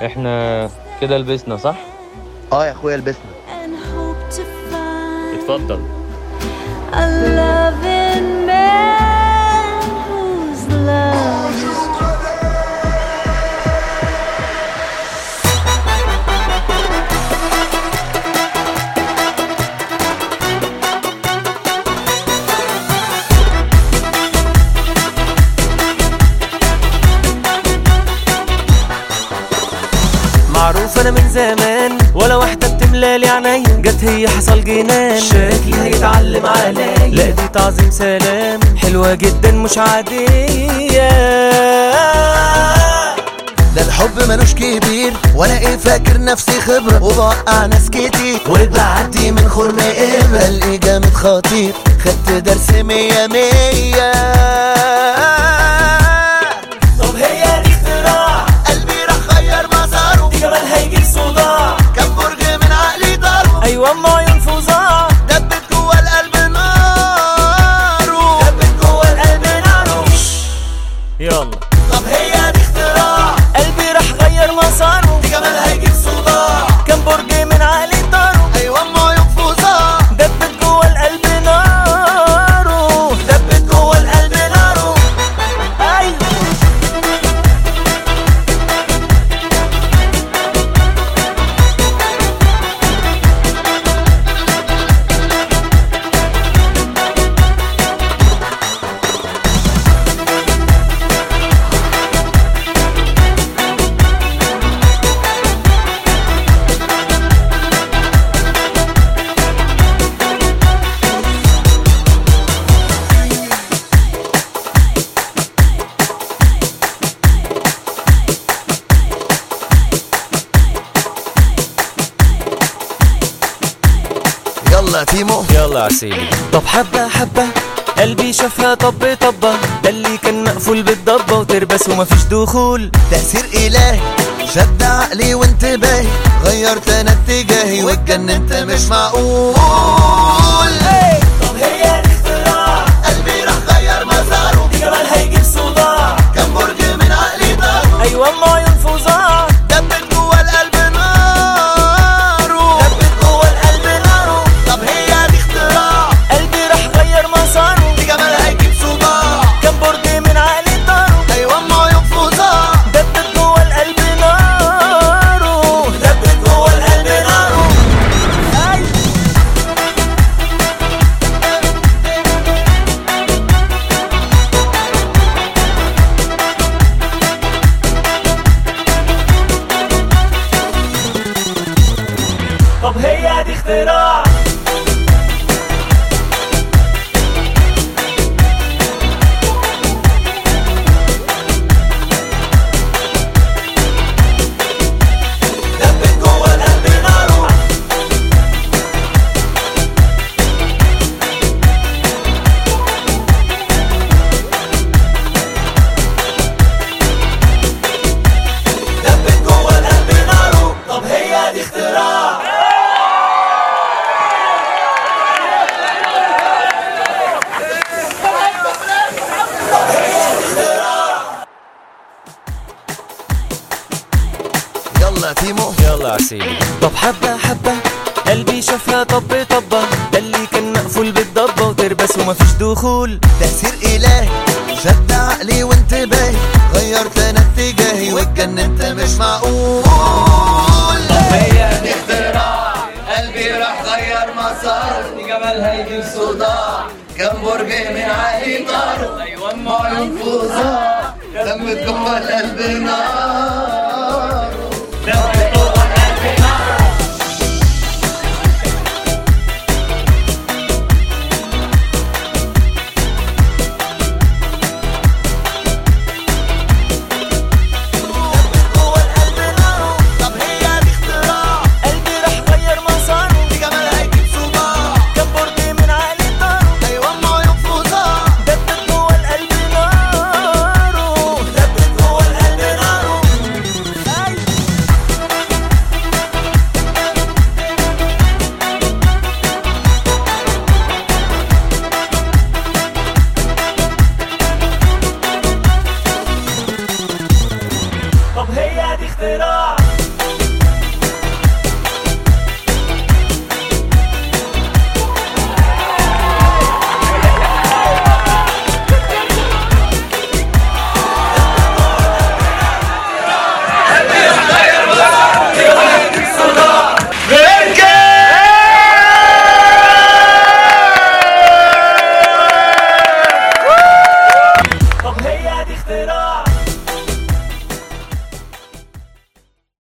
احنا كده لبسنا صح؟ اه يا اخويا لبسنا and hope to find اتفضل a loving man whose love معروف انا من زمان ولا واحدة بتملالي عينيا جت هي حصل جنان شكلي هيتعلم عليا لا دي تعظيم سلام حلوة جدا مش عادية ده الحب ملوش كبير وانا ايه فاكر نفسي خبرة وبوقع ناس كتير وبعدي من خرم ابرة قلبي جامد خطير خدت درس مية مية طب هي دي اختراع قلبي راح غير مساره دي جمال هيجيب صداع كم برج من عقلي ضربه ايوه اما عيون فظاع دبت جوه القلب ناره دبت جوه القلب ناره يلا طب هي دي اختراع قلبي راح غير مساره دي جمال هيجيب صداع كم برج من عقلي طاره ايوه اما ينفذها دبت جوه القلب ناره دبت جوه القلب ناره ايوه يلا يا تيمو يلا يا سيدي طب حبة حبة قلبي شافها طب طبة ده اللي كان مقفول بالضبة وتربس ومفيش دخول تأثير إلهي شد عقلي وانتباهي غيرت أنا اتجاهي واتجننت مش معقول طب هي دي اختراع قلبي راح غير مساره دي جمال هيجيب صداع كم برج من عقلي ضرب ايوه اما عيون فظاع دبت جوه القلب ناره دبت جوه القلب ناره طب هي دي اختراع قلبي راح غير مساره دي جمال هيجيب صداع كم برج من عقلي طاره أيوة ما ينفذها دبت جوه القلب ناره دبت جوه القلب ناره ايوه طب هي دي اختراع دبت جوه القلب ناره دبت جوه القلب ناره طب هي دي اختراع يلا يا تيمو يلا يا سيدي طب حبة حبة قلبي شافها طب طبة ده اللي كان مقفول بالضبة وتربس ومفيش دخول تأثير إلهي شد عقلي وانتباهي غيرت أنا اتجاهي واتجننت مش معقول هي دي اختراع قلبي راح غير مساره دي جمال هيجيب صداع كم برج من عقلي طاروا ايوه ما ينفذها دمت جوه القلب نار